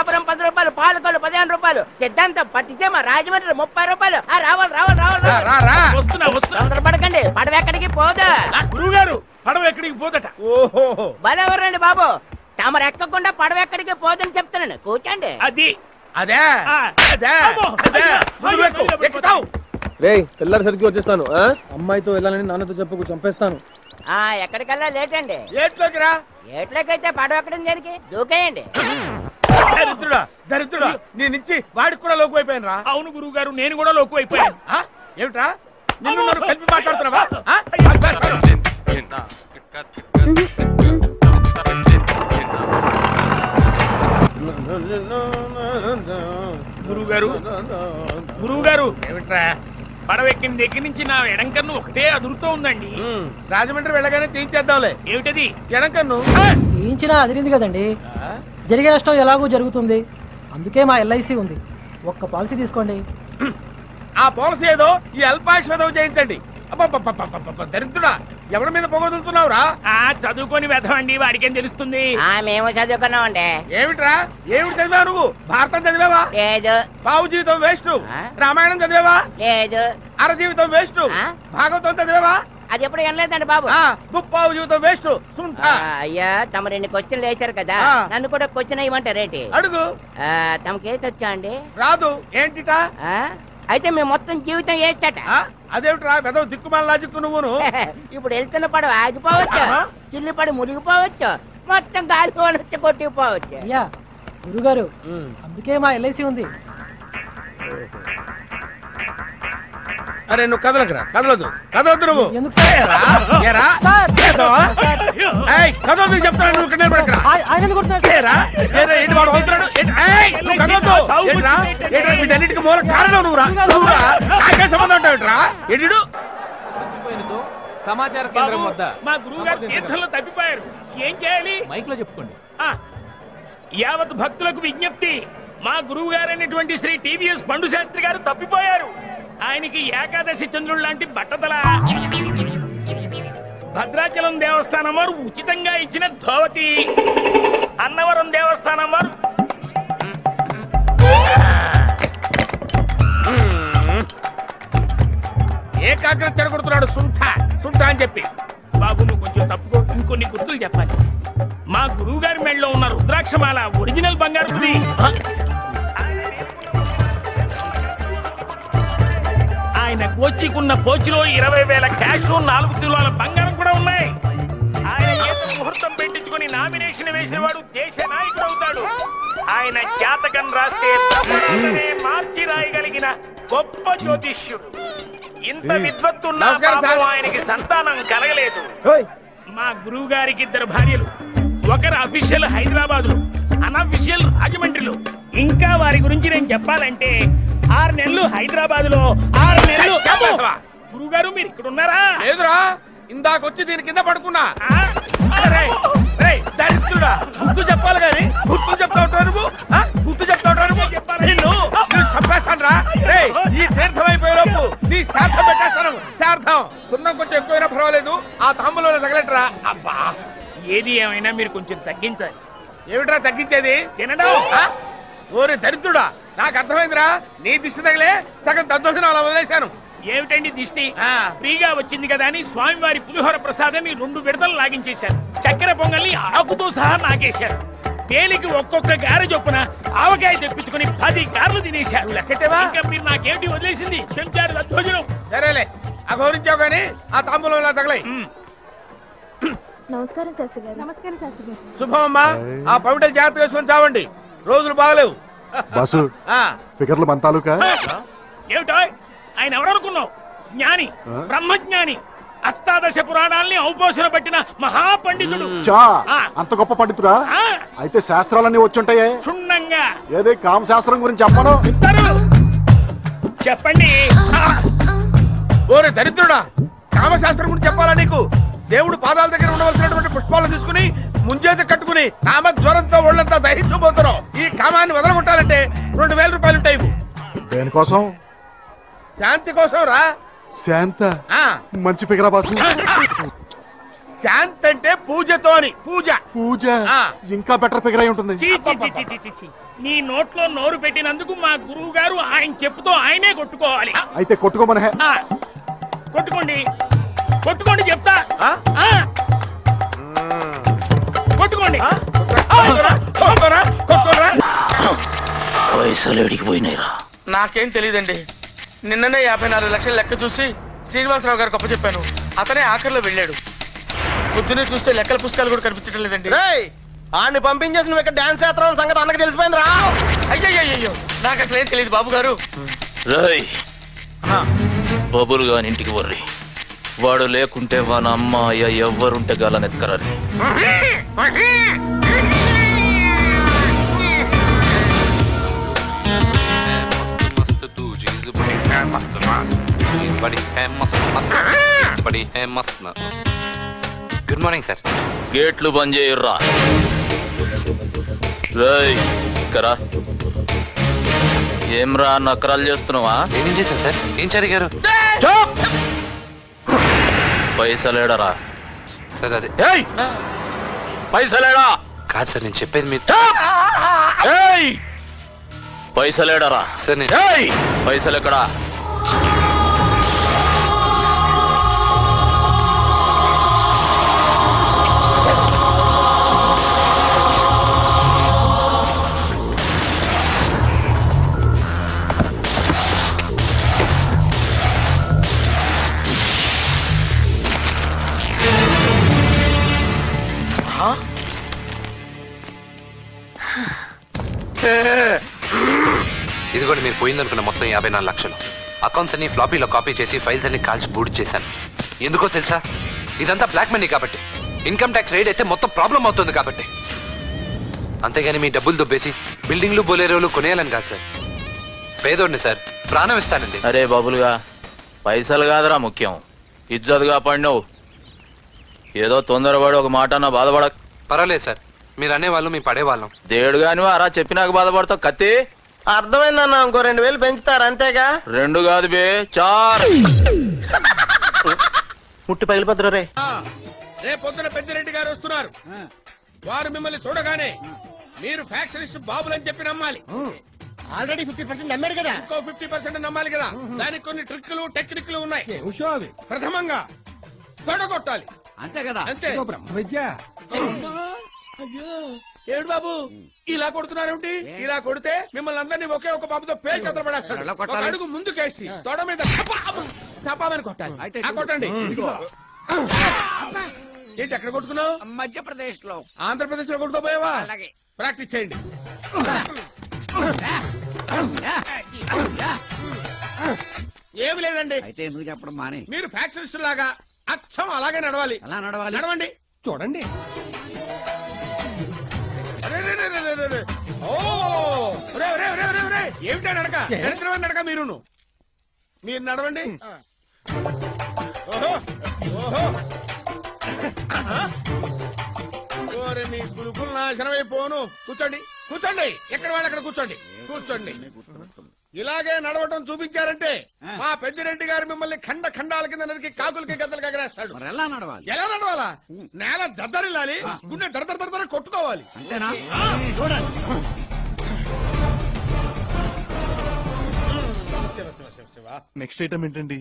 పిఠాపురం పది రూపాయలు పాలకొల్లు పదిహేను రూపాయలు సిద్ధాంతం పట్టిసీమ రాజమండ్రి ముప్పై రూపాయలు ఆ, రావాలి రావాలి రావాలి రా, రా, రా. వస్తున్నా వస్తున్నా తొందరపడకండి పడవ ఎక్కడికి పోదా గురువు గారు పడవ ఎక్కడికి పోదట ఓహో బలెవరండి బాబు తమరు ఎక్కకుండా పడవ ఎక్కడికి పోదని చెప్తున్నాను కూర్చోండి అది అదే ఆ. అదే అమ్మో, అదే అయ్యో, ముందు అయ్యో, ఎక్కు, అయ్యో, ఎక్కుతావు రే తెల్లారిసరికి వచ్చేస్తాను ఆ? అమ్మాయితో వెళ్ళాలని నాన్నతో చెప్పకు చంపేస్తాను ఆ ఎక్కడికల్లా లేట్ అండి ఏట్లోకి రా ఎట్లకైతే పడవ ఎక్కడం దేనికి దూకేయండి దరిద్రుడా దరిద్రుడా నీ నుంచి వాడికి కూడా లోకు అయిపోయాను రా అవును గురువు గారు నేను కూడా లోకు అయిపోయాను ఆ? ఏమిట్రా నిన్ను నన్ను కలిపి మాట్లాడుతున్నావా ఆ? గురువు గారు గురువు గారు ఏమిట్రా పడవ ఎక్కిన దగ్గర నుంచి నా ఎడంకన్ను ఒకటే అదురుతూ ఉందండి ఉమ్, రాజమండ్రి వెళ్ళగానే తీయించేద్దాంలే ఏమిటది ఎడంకన్ను ఆ! తీయించినా అదిరింది కదండి ఆ? జరిగే నష్టం ఎలాగో జరుగుతుంది అందుకే మా ఎల్ఐసి ఉంది ఒక్క పాలసీ తీసుకోండి ఆ పాలసీ ఏదో ఈ అల్పాయుష్ చేయించండి అబ్బబ్బబ్బబ్బబ్బబ్బ, దరిద్రుడా ఎవరి మీద పొగదులుతున్నావురా ఆ చదువుకొని వెధవండి వాడికేం తెలుస్తుంది ఆ మేము చదువుకున్నామండి ఏమిట్రా ఏమిటి చదివావు నువ్వు భారతం చదివావా లేదు బావు జీవితం వేస్ట్ ఆ? రామాయణం చదివావా లేదు అర జీవితం వేస్ట్ ఆ? భాగవతం చదివావా అది ఎప్పుడు వినలేదండి బాబు ఆ, ముప్పావు జీవితం వేస్ట్ సుంఠ ఆ, అయ్యా తమరు ఇన్ని క్వశ్చన్లు వేశారు కదా ఆ. నన్ను కూడా క్వశ్చన్ వేయమంటారేంటి అడుగు ఆ, తమకేసి వచ్చా అండి రాదు ఏంటిటా ఆ? అయితే మేము మొత్తం జీవితం వేస్తట ఆ? అదేమిట్రా వెదవ దిక్కుమాల లాజిక్కు నువ్వును ఇప్పుడు వెళ్తున్న పడవ ఆగిపోవచ్చు ఆహా. చిల్లి పడి మునిగిపోవచ్చు మొత్తం గాలి వచ్చి కొట్టుకుపోవచ్చు అయ్యా గురుగారు అందుకే మా ఎల్ఐసి ఉంది అరే నువ్వు కదలకురా కదలదు కదలొద్దు నువ్వు ఎందుకు సార్? ఏరా? ఏరా? సార్. ఏదవా? ఏయ్, కదలొద్దు చెప్తున్నాను నువ్వు ఇక్కడ నిలబడకురా. ఆయ- ఆయన ఎందుకు కొడుతున్నారు? ఏరా? ఏరా, ఏంటి వాడు అవుతున్నాడు? ఏంటి? ఏయ్, నువ్వు కదలొద్దు. ఏంట్రా? ఏంట్రా, వీటన్నిటికీ మూల కారణం నువ్వురా నువ్వురా నాకే సంబంధం ఉంటావుట్రా ఎడిడు సమాచార బాబు, మా గురువు గారు తీర్థంలో తప్పిపోయారు ఏం చేయాలి మైక్ లో చెప్పుకోండి ఆ, యావత్ భక్తులకు విజ్ఞప్తి మా గురువు గారైనటువంటి శ్రీ టీవీఎస్ పండు శాస్త్రి గారు తప్పిపోయారు ఆయనకి ఏకాదశి చంద్రుడు లాంటి బట్టతల భద్రాచలం దేవస్థానం వారు ఉచితంగా ఇచ్చిన ధోవతి అన్నవరం దేవస్థానం వారు ఏకాగ్రత చెడగొడుతున్నాడు సుంఠ సుంఠ అని చెప్పి బాబు నువ్వు కొంచెం తప్పుకో ఇంకొన్ని గుర్తులు చెప్పాలి మా గురువు గారి మెడలో ఉన్న రుద్రాక్షమాల ఒరిజినల్ బంగారుది ఆయన కోచికున్న పోచిలో ఇరవై వేల క్యాష్ నాలుగు కిలోల బంగారం కూడా ఉన్నాయి ఆయన ఏదో ముహూర్తం పెట్టించుకొని నామినేషన్ వేసిన వాడు దేశ నాయకుడు అవుతాడు ఆయన జాతకం రాస్తే ప్రపంచమే మార్చి రాయగలిగిన గొప్ప జ్యోతిష్యుడు ఇంత విద్వత్తున్నా నమస్కారం, పాపం సార్. ఆయనకి సంతానం కలగలేదు మా గురువు గారికి ఇద్దరు భార్యలు ఒకరు అఫీషియల్ హైదరాబాద్ లో అన్అఫీషియల్ రాజమండ్రిలో ఇంకా వారి గురించి నేను చెప్పాలంటే ఆరు నెలలు హైదరాబాద్ లో ఆరు నెలలు చెప్పేస్తావా? గురువు గారు మీరు ఇక్కడ ఉన్నారా లేదురా ఇందాకొచ్చి దీని కింద పడుకున్నా ఆ? అరే, రేయ్, దరిద్రుడా గుర్తు చెప్పాలి కానీ గుర్తు చెప్తా ఉంటావు నువ్వు ఆ? గుర్తు చెప్తా ఉంటావు నువ్వు నిన్ను నిన్ను చంపేస్తాను రా రేయ్, ఈ తీర్థం అయిపోయే లోపు నీ శ్రాద్ధం పెట్టేస్తాను శ్రాద్ధం సున్నం కొంచెం ఎక్కువైనా పర్వాలేదు ఆ తాంబూలో తగలట్రా అబ్బా ఏది ఏమైనా మీరు కొంచెం తగ్గించాలి ఏమిట్రా తగ్గించేది తినడం ఆ? ఓరి దరిద్రుడా నాకు అర్థమైందిరా నీ దిష్టి తగిలే సగం దద్దోసిన అలా వదిలేశాను ఏమిటండి దిష్టి ఆ. ఫ్రీగా వచ్చింది కదా అని స్వామివారి పులిహోర ప్రసాదాన్ని రెండు విడతలు లాగించేశారు చక్కెర పొంగల్ని ఆకుతో సహా నాకేశారు తేలికి ఒక్కొక్క గారె చొప్పున ఆవకాయ తెప్పించుకుని పది గారెలు తినేశారు లెక్కెట్టావా? ఇంకా మీరు నాకేమిటి వదిలేసింది చెంచారు దద్దోజనం సరేలే అఘోరించావు కానీ ఆ తాంబూలం ఇలా తగలై మ్. నమస్కారం శాస్త్రి గారు నమస్కారం శాస్త్రి గారు శుభం అమ్మా ఆ పవిటలు జాగ్రత్త వేసుకొని చావండి రోజులు బాగలేవు బాసు ఆ, ఫిగర్లు మన తాలూకా ఏమిటో ఆయన ఎవరనుకున్నావు జ్ఞాని ఆ? బ్రహ్మజ్ఞాని అష్టాదశ పురాణాల్ని ఔపోసన పట్టిన మహాపండితుడు చా ఆ. అంత గొప్ప పండితురా ఆ, అయితే శాస్త్రాలన్నీ వచ్చుంటాయే క్షుణ్ణంగా ఏది కామశాస్త్రం గురించి చెప్పను చెప్తారు చెప్పండి ఆ, ఓరే దరిద్రుడా కామశాస్త్రం గురించి చెప్పాలా నీకు దేవుడు పాదాల దగ్గర ఉండవలసినటువంటి పుష్పాలు తీసుకుని ముంజేత కట్టుకుని కామ జ్వరంతో ఒళ్ళంతా దహించబోతున్నావు ఈ కామాన్ని వదలగొట్టాలంటే రెండు వేల రూపాయలు ఉంటాయి ఇవ్వు. దేనికోసం శాంతి కోసం రా శాంత ఆ, మంచి ఫిగరా బాసు శాంత్ అంటే పూజతోని పూజ పూజ ఆ. ఇంకా బెటర్ ఫిగర్ అయి ఉంటుంది చీ, చీ, చీ, చీ, చీ, చీ, చీ. నీ నోట్లో నోరు పెట్టినందుకు మా గురువు గారు ఆయన చెప్పుతో ఆయనే కొట్టుకోవాలి అయితే కొట్టుకోమని హే. ఆ, కొట్టుకోండి కొట్టుకోండి చెప్తా ఆ? ఆ, కొట్టుకోండి ఆ? కొట్టుకోరా? కొట్టుకోరా? కొట్టుకోరా? నాకేం తెలియదండి నిన్ననే యాభై నాలుగు లక్షల లెక్క చూసి శ్రీనివాసరావు గారికి అప్పు చెప్పాను అతనే ఆఖరిలో వెళ్ళాడు పొద్దునే చూస్తే లెక్కల పుస్తకాలు కూడా కనిపించడం లేదండి ఆడిని పంపించేసి నువ్వు ఇక్కడ డాన్స్ చేస్తావు సంగతి అన్నకి తెలిసిపోయింది రా అయ్యయ్యో నాకు అసలు ఏం తెలియదు బాబు గారు రాయ్ బబులు గాని ఇంటికి వర్రి వాడు లేకుంటే వాన అమ్మ అయ్య ఎవ్వరుంటే గాలనెత్కరని मस्त तू चीज बड़ी है मस्त मस्त चीज बड़ी है मस्त मस्त चीज बड़ी है मस्त గుడ్ మార్నింగ్ సార్ గేట్లు బంద్ చేయర్రా రాయ్ కరా ఏమ్రా నకరాలు చేస్తున్నావా నేనేం చేశాను సార్ ఏం జరిగారు పైసలేడరా సార్ అదే ఏయ్ పైసలేడా కాదు సార్ నేను చెప్పేది మీరు ఏయ్ పైసలేడరా సార్ నేను ఏయ్ పైసలు ఎక్కడా ఇదిగోండి మీరు పోయిందనుకున్న మొత్తం యాభై నాలుగు లక్షలు అకౌంట్స్ అన్ని ఫ్లాపీలో కాపీ చేసి ఫైల్స్ అన్ని కాల్చి బూడి చేశాను ఎందుకో తెలుసా ఇదంతా బ్లాక్ మనీ కాబట్టి ఇన్కమ్ ట్యాక్స్ రైడ్ అయితే మొత్తం ప్రాబ్లం అవుతుంది కాబట్టి అంతేగాని మీ డబ్బులు దుబ్బేసి బిల్డింగ్లు బొలేరోలు కొనేయాలని కాదు సార్ పేదోడిని సార్ ప్రాణం ఇస్తానండి అరే బాబులుగా పైసలు కాదురా ముఖ్యం ఇజ్జత్ కాపాడినావు ఏదో తొందరపడి ఒక మాట అన్న బాధపడ పర్వాలేదు సార్ మీరు అనేవాళ్ళు మీ పడేవాళ్ళం దేడు గాని అరా చెప్పినాక బాధపడతావు కత్తి అర్థమైందన్న ఇంకో రెండు వేలు పెంచుతారు అంతేగా రెండు కాదు బే చార్ ముట్టి పగిలిపోతురు రే రేపు పొద్దున పెద్దిరెడ్డి గారు వస్తున్నారు వారు మిమ్మల్ని చూడగానే మీరు ఫ్యాక్షనిస్ట్ బాబులని చెప్పి నమ్మాలి ఆల్రెడీ ఫిఫ్టీ పర్సెంట్ నమ్మాడు కదా ఇంకో ఫిఫ్టీ పర్సెంట్ నమ్మాలి కదా దానికి కొన్ని ట్రిక్లు టెక్నిక్లు ఉన్నాయి ప్రథమంగా తొడగొట్టాలి అంతే కదా అంతే ఏడు బాబు ఇలా కొడుతున్నారేమిటి ఇలా కొడితే మిమ్మల్ని అందరినీ ఒకే ఒక బాబుతో పేరు కథలు పడేస్తాడు ఎలా ఒక కొట్టాలి? అడుగు ముందుకేసి తొడ మీద టపాం, టపామని కొట్టాలి ఆ, కొట్టండి ఏంటి ఎక్కడ కొట్టుకున్నావు మధ్యప్రదేశ్ లో ఆంధ్రప్రదేశ్ లో కొట్టుకోపోయావా అలాగే. ప్రాక్టీస్ చేయండి ఏమి లేదండి అయితే ఎందుకు చెప్పడం మానే మీరు ఫ్యాక్షనిస్ట్ లాగా అచ్చం అలాగే నడవాలి ఎలా నడవాలి నడవండి చూడండి అరే, రే, రే, రే, రే, రే, రే. ఓ రే, రే, రే, రే, రే. ఏమిటా నడక దరిద్రమైన నడక మీరును మీరు నడవండి ఓహో ఓహో ఆహా. ఓరే మీ గురుకులు నాశనమైపోను కూర్చోండి కూర్చోండి ఎక్కడ వాళ్ళు అక్కడ కూర్చోండి కూర్చోండి ఇలాగే నడవటం చూపించారంటే మా పెద్దిరెడ్డి గారు మిమ్మల్ని ఖండ ఖండాల కింద నరికి కాకులకి గద్దలకి ఎగరేస్తాడు మరి ఎలా నడవాలి ఎలా నడవాలా నేల దద్దరిల్లాలి గుండె దడ దడ దడ దడ కొట్టుకోవాలి అంతేనా చూడండి నెక్స్ట్ ఐటమ్ ఏంటండి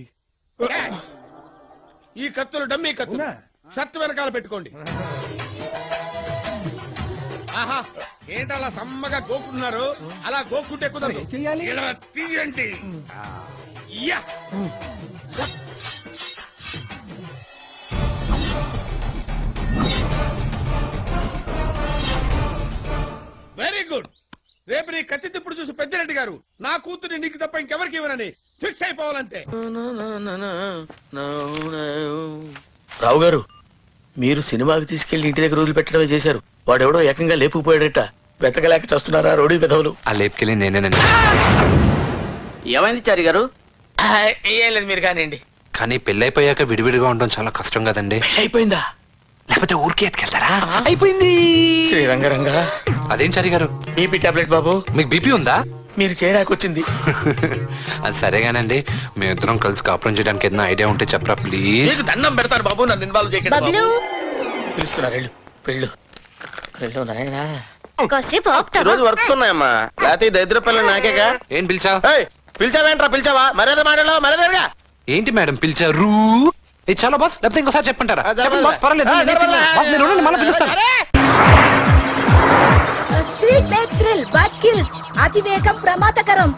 ఈ కత్తులు డమ్మీ కత్తులు షర్ట్ వెనకాల పెట్టుకోండి ఆహా ఏంటి అలా సమ్మగా గోకుంటున్నారు అలా గోకుంటే కుదరదు ఇలా తీయండి యా. వెరీ గుడ్ రేపు నీ కత్తి తిప్పుడు చూసి పెద్దిరెడ్డి గారు నా కూతురి నీకు తప్ప ఇంకెవరికి ఇవ్వనని ఫిక్స్ అయిపోవాలంతే రావు గారు మీరు సినిమాకి తీసుకెళ్లి ఇంటి దగ్గర వదిలిపెట్టడమే చేశారు వాడెవడో ఏకంగా లేపుకుపోయాడట వెతకలేక చస్తున్నారా రోడ్డు విధవులు ఆ లేపుకెళ్ళి నేనేనండి ఏమైంది చారి గారు ఏం లేదు మీరు కానివ్వండి కానీ పెళ్ళైపోయాక విడివిడిగా ఉండడం చాలా కష్టం కదండి అయిపోయిందా లేకపోతే ఊరికే ఎత్తుకెళ్తారా అయిపోయింది శ్రీరంగరంగ అదేం చారి గారు బీపీ టాబ్లెట్ బాబు మీకు బీపీ ఉందా మీరు చేయడానికి వచ్చింది అది సరేగానండి మేమిద్దరం కలిసి కాపురం చేయడానికి ఏదైనా ఐడియా ఉంటే చెప్పరా ప్లీజ్ మీకు దండం పెడతారు బాబు నన్ను ఇన్వాల్వ్ చేయకండి బబ్లు బాబు. పిలుస్తున్నారు వెళ్ళు వెళ్ళు వెళ్ళు నాయనా కాసేపు ఆపుతావా రోజు వర్క్స్ ఉన్నాయమ్మా లేకపోతే ఈ దరిద్ర పిల్లలు నాకేగా ఏం పిలిచా ఏయ్, పిలిచావేంట్రా పిలిచావా మర్యాద మాట్లాడలేవా మర్యాదగా ఏంటి మేడం పిలిచారు ఇది చాలా బాస్ లేకపోతే ఇంకోసారి చెప్పంటారా ఆ, జరపదులే. చెప్పండి బాస్ పర్వాలేదు ఆ, నేను జరపదులే. పిలుస్తాను. బాస్, మీరు ఉండండి, మళ్ళీ పిలుస్తాను speed back thrill but kills అతివేగం ప్రమాదకరం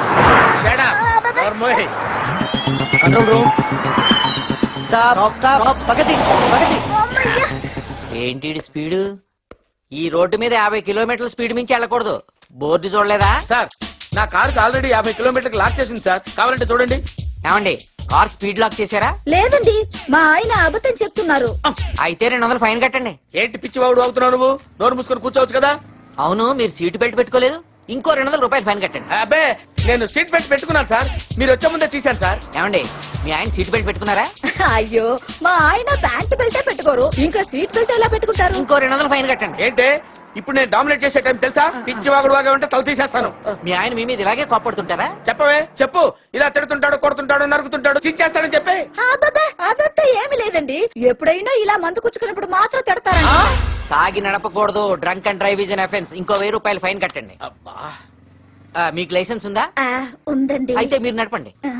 కంట్రోల్ రూమ్ స్టాప్ స్టాప్ పగతి పగతి అమ్మయ్య. ఏంటి స్పీడ్ ఈ రోడ్డు మీద యాభై కిలోమీటర్ల స్పీడ్ మించి వెళ్ళకూడదు బోర్డు చూడలేదా సార్ నా కారుకి ఆల్రెడీ యాభై కిలోమీటర్కి లాక్ చేసింది సార్ కావాలంటే చూడండి ఏమండి కార్ స్పీడ్ లాక్ చేశారా లేదండి మా ఆయన అబద్ధం చెప్తున్నారు అయితే రెండు వందలు ఫైన్ కట్టండి ఏంటి పిచ్చి వాడు అవుతున్నావు నువ్వు నోరు మూసుకొని కూర్చోవచ్చు కదా అవును మీరు సీటు బెల్ట్ పెట్టుకోలేదు ఇంకో రెండు వందల రూపాయలు ఫైన్ కట్టండి అబ్బే నేను సీట్ బెల్ట్ పెట్టుకున్నాను సార్ మీరు వచ్చే ముందే తీశాను సార్ ఏమండి మీ ఆయన సీటు బెల్ట్ పెట్టుకున్నారా అయ్యో మా ఆయన ప్యాంట్ బెల్టే పెట్టుకోరు ఇంకా సీట్ బెల్ట్ ఎలా పెట్టుకుంటారు ఇంకో రెండు వందలు ఫైన్ కట్టండి ఏంటే ఇప్పుడు నేను డామినేట్ చేసే టైం తెలుసా పిచ్చి వాగుడు వాగా ఉంటే తల తీసేస్తాను మీ ఆయన మీ మీద ఇలాగే కోపడుతుంటారా చెప్పవే చెప్పు ఇలా తిడుతుంటాడు కొడుతుంటాడు నరుకుతుంటాడు చించేస్తాడని చెప్పి అబ్బబ్బే, అదంతా ఏమి లేదండి ఎప్పుడైనా ఇలా మందు కుచ్చుకున్నప్పుడు మాత్రం తిడతారండి తాగి నడపకూడదు drunk and drive is an offence ఇంకో వెయ్యి రూపాయలు ఫైన్ కట్టండి అబ్బా ఆ, మీకు లైసెన్స్ ఉందా ఆ, ఉందండి అయితే మీరు నడపండి ఆ.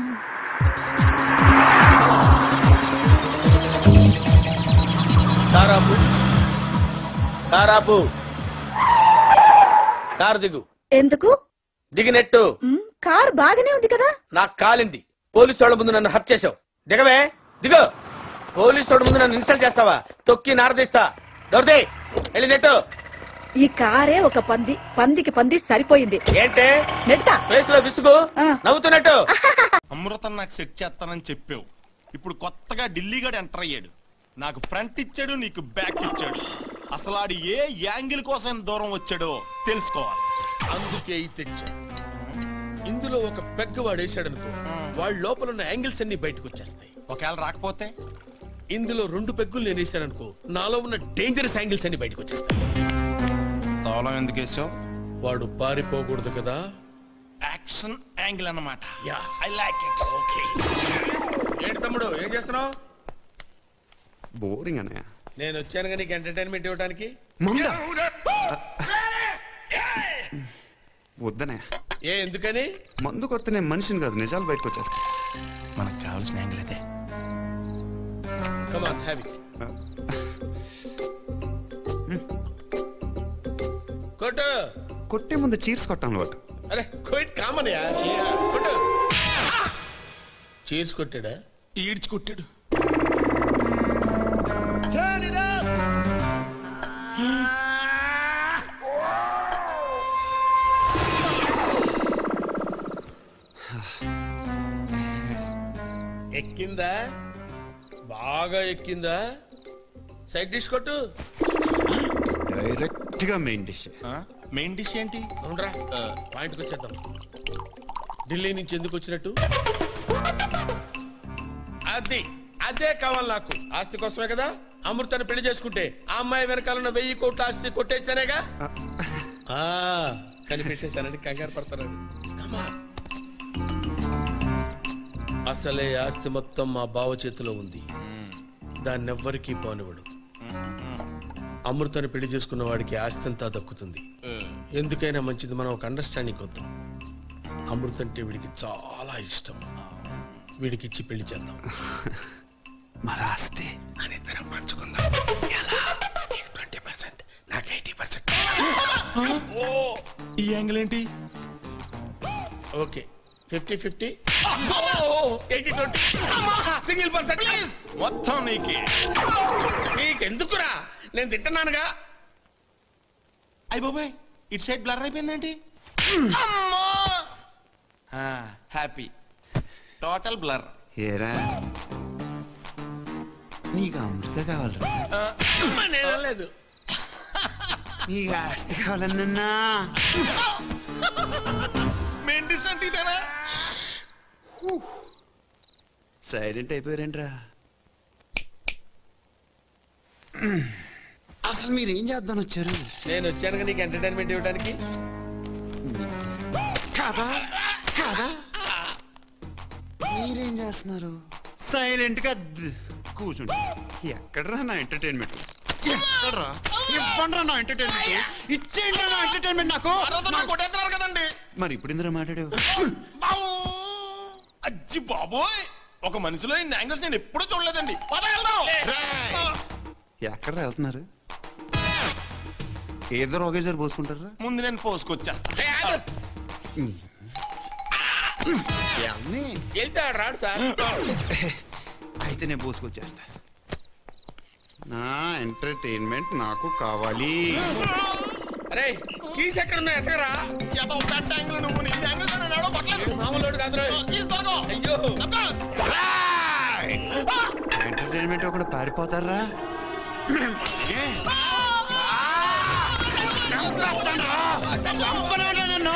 కారాపు కారాపు కారు దిగు ఎందుకు దిగినట్టు ఉమ్, కార్ బాగానే ఉంది కదా నాకు కాలింది పోలీసు వాళ్ళ ముందు నన్ను హత్య చేసావు దిగవే దిగు పోలీసు వాళ్ళ ముందు నన్ను ఇన్సల్ట్ చేస్తావా తొక్కి నారదీస్తా దొరిది వెళ్ళినట్టు ఈ కారే ఒక పంది పందికి పంది సరిపోయింది ఏంటే నెట్టా ఫేస్ లో విసుగు ఆ. నవ్వుతున్నట్టు అమృతం నాకు సెట్ చేస్తానని చెప్పావు ఇప్పుడు కొత్తగా ఢిల్లీ గడు ఎంటర్ అయ్యాడు నాకు ఫ్రంట్ ఇచ్చాడు నీకు బ్యాక్ ఇచ్చాడు అసలు ఆడు ఏ యాంగిల్ కోసం ఇంత దూరం వచ్చాడో తెలుసుకోవాలి అందుకే ఈ తెచ్చా ఇందులో ఒక పెగ్గ వాడు వేసాడనుకో వాడి లోపల ఉన్న యాంగిల్స్ అన్ని బయటకు వచ్చేస్తాయి ఒకవేళ రాకపోతే ఇందులో రెండు పెగ్గులు నేను వేసాననుకో నాలో ఉన్న డేంజరస్ యాంగిల్స్ అన్ని బయటకు వచ్చేస్తాయి తాళం ఎందుకు వేసావు వాడు పారిపోకూడదు కదా యాక్షన్ యాంగిల్ అన్నమాట ya I like it okay ఏంటి తమ్ముడు ఏం చేస్తున్నావు బోరింగ్ అన్నయ్య నేను వచ్చాను నీకు ఎంటర్టైన్మెంట్ ఇవ్వడానికి ముందా వద్దనే ఏ ఎందుకని మందు కొడితే నేను మనిషిని కాదు నిజాలు బయటకు వచ్చేస్తా మనకు కావాల్సిన యాంగిల్ అదే కమాన్ హ్యావ్ కొట్టు కొట్టే ముందు చీర్స్ కొట్టాను అలవాటు అరే కోయిట్ కామన్ యా కొట్టు చీర్స్ కొట్టాడా ఈడ్చి కొట్టాడు ఎక్కిందా బాగా ఎక్కిందా సైడ్ డిష్ కొట్టు డైరెక్ట్ గా మెయిన్ డిష్ మెయిన్ డిష్ ఏంటి అవునరా పాయింట్కి వచ్చేద్దాం ఢిల్లీ నుంచి ఎందుకు వచ్చినట్టు అది అదే కావాలి నాకు ఆస్తి కోసమే కదా అమృతాన్ని పెళ్లి చేసుకుంటే ఆ అమ్మాయి వెనకాలన్న వెయ్యి కోట్ల ఆస్తి కొట్టేచ్చానేగా ఆ, కనిపెట్టేశానని కంగారు పడతారని Come on. అసలే ఆస్తి మొత్తం మా బావ చేతిలో ఉంది దాన్నెవ్వరికీ పోనివ్వడు అమృతాన్ని పెళ్లి చేసుకున్న వాడికి ఆస్తి అంతా దక్కుతుంది ఎందుకైనా మంచిది మనం ఒక అండర్స్టాండింగ్ వద్దాం అమృత అంటే వీడికి చాలా ఇష్టం వీడికి ఇచ్చి పెళ్లి చేద్దాం మరి ఆస్తి అని ఇద్దరం పంచుకుందాం ఎలా ట్వంటీ పర్సెంట్ నాకు ఎయిటీ పర్సెంట్ ఈ యాంగిల్ ఏంటి okay fifty fifty eighty twenty single percent మొత్తం నీకే నీకెందుకురా నేను తింటున్నానుగా అయ్యి బాబాయ్ ఇటు సైడ్ బ్లర్ అయిపోయిందేంటి హ్యాపీ టోటల్ బ్లర్ ఏరా నీకు అమృత కావాలరా నేను లేదు నీకు ఆస్తి కావాలన్నా మెంటిస్ అంటే ఇదేనా సైలెంట్ అయిపోయారేంట్రా అసలు మీరు ఏం చేద్దాం వచ్చారు నేను వచ్చానుగా నీకు ఎంటర్టైన్మెంట్ ఇవ్వడానికి కాదా కాదా మీరేం చేస్తున్నారు సైలెంట్ గా ద- కూర్చోండి ఎక్కడరా నా ఎంటర్టైన్మెంట్ ఇవ్వండి నా ఎంటర్టైన్మెంట్ ఇచ్చేయండి నా ఎంటర్టైన్మెంట్ నాకు కొట్టేస్తున్నారు కదండి మరి ఇప్పుడు ఇందులో మాట్లాడావు అజ్జి బాబోయ్ ఒక మనిషిలో ఇన్ని యాంగిల్స్ నేను ఎప్పుడూ చూడలేదండి పద వెళ్దాం. ఎక్కడ వెళ్తున్నారు ఇద్దరు ఒకేసారి పోసుకుంటారా ముందు నేను పోసుకొచ్చేస్తా ఏమని వెళ్తాడు రాడు సార్ అయితే నేను పోసుకొచ్చేస్తా నా ఎంటర్టైన్మెంట్ నాకు కావాలి అరే కీస్ ఎక్కడ ఉన్నాయి ఎక్కరా ఏదో పెద్ద యాంగిల్ నువ్వు నీ యాంగిల్ నేను ఎవడో కొట్టలేదు. మామూలు కాదు రోయ్. కీస్ దొరకవు. అయ్యో అబ్బా. ఎంటర్టైన్మెంట్ ఒకటి పారిపోతారా ఏ? చంపేస్తానురా. చంపనాడా నన్ను?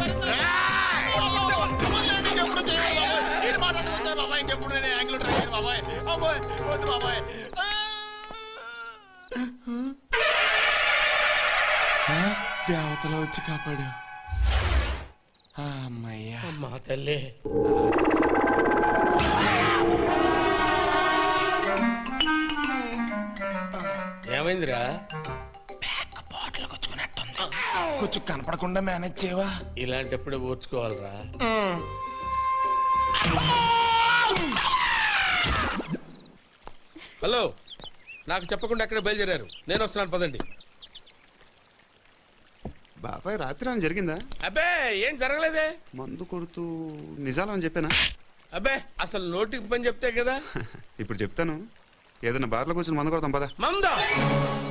ఇంకెప్పుడు చేయను బాబాయ్. ఏం మాట్లాడుతున్నావు బాబాయ్? ఇంకెప్పుడు నేను యాంగిల్ ట్రై చేయను బాబాయ్. అబ్బోయ్, వద్దు బాబాయ్. దేవతలో వచ్చి కాపాడు అమ్మయ్యా అమ్మా తల్లి ఏమైందిరా కొంచెం కనపడకుండా మేనేజ్ చేయవా ఇలాంటప్పుడు ఓర్చుకోవాలిరా హలో నాకు చెప్పకుండా ఎక్కడ బయలుదేరారు నేను వస్తున్నాను పదండి బాబాయ్ రాత్రి ఏమైనా జరిగిందా అబ్బే ఏం జరగలేదే మందు కొడుతూ నిజాలని చెప్పానా అబ్బే అసలు నోటికి పని చెప్తే కదా ఇప్పుడు చెప్తాను ఏదైనా బార్లో కూర్చొని మందు కొడతాం పదా మందా